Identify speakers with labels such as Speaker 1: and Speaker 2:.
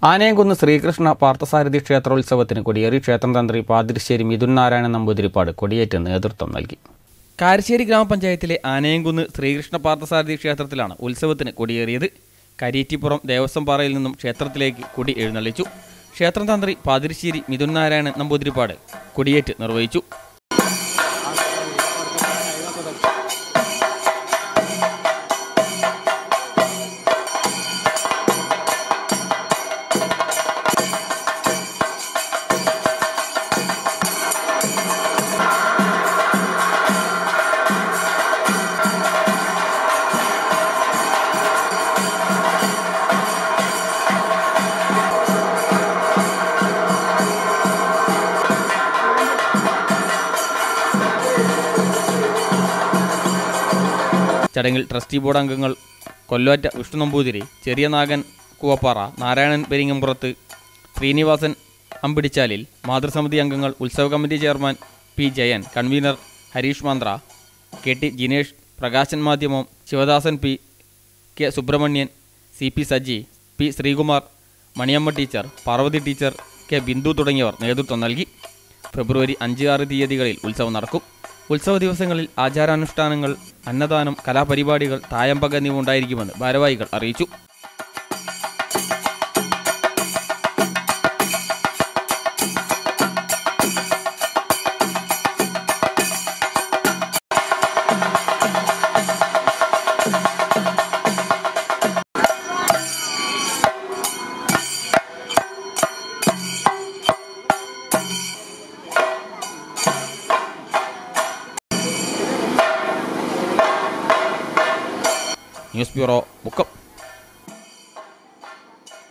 Speaker 1: ആനയംകുന്ന് ശ്രീകൃഷ്ണ പാർത്ഥസാരഥി ക്ഷേത്രോത്സവത്തിന് കൊടിയേറി ക്ഷേത്രം തന്ത്രി പാതിരിശ്ശേരി മിഥുൻ നാരായണൻ നമ്പൂതിരിപ്പാട് കൊടിയേറ്റ് നേതൃത്വം നൽകി
Speaker 2: കാരശ്ശേരി ഗ്രാമപഞ്ചായത്തിലെ ആനയംകുന്ന് ശ്രീകൃഷ്ണ പാർത്ഥസാരഥി ക്ഷേത്രത്തിലാണ് ഉത്സവത്തിന് കൊടിയേറിയത് കരീറ്റിപ്പുറം ദേവസ്വം പാറയിൽ നിന്നും ക്ഷേത്രത്തിലേക്ക് കൊടി എഴുന്നള്ളിച്ചു ക്ഷേത്രം തന്ത്രി പാതിരിശ്ശേരി മിഥുൻ നാരായണൻ നമ്പൂതിരിപ്പാട് കൊടിയേറ്റ് നിർവഹിച്ചു ചടങ്ങിൽ ട്രസ്റ്റി ബോർഡ് അംഗങ്ങൾ കൊല്ലോറ്റ വിഷ്ണു നമ്പൂതിരി ചെറിയ നാഗൻ കൂവപ്പാറ നാരായണൻ പെരിങ്ങമ്പുറത്ത് ശ്രീനിവാസൻ അമ്പിടിച്ചാലിൽ മാതൃസമിതി അംഗങ്ങൾ ഉത്സവ committee chairman P Jayan convener Harish Manthra K T Jinesh Prakashan മാധ്യമം Sivadasan P K Subrahmanyan C P Saji P Sreekumar Maniyamma teacher Parvathi teacher K Bindu തുടങ്ങിയവർ നേതൃത്വം നൽകി ഫെബ്രുവരി അഞ്ച് ആറ് തീയതികളിൽ ഉത്സവം നടക്കും ഉത്സവ ദിവസങ്ങളിൽ ആചാരാനുഷ്ഠാനങ്ങൾ അന്നദാനം കലാപരിപാടികൾ തായമ്പക എന്നിവ ഉണ്ടായിരിക്കുമെന്ന് ഭാരവാഹികൾ അറിയിച്ചു ന്യൂസ് ബ്യൂറോ മുക്കം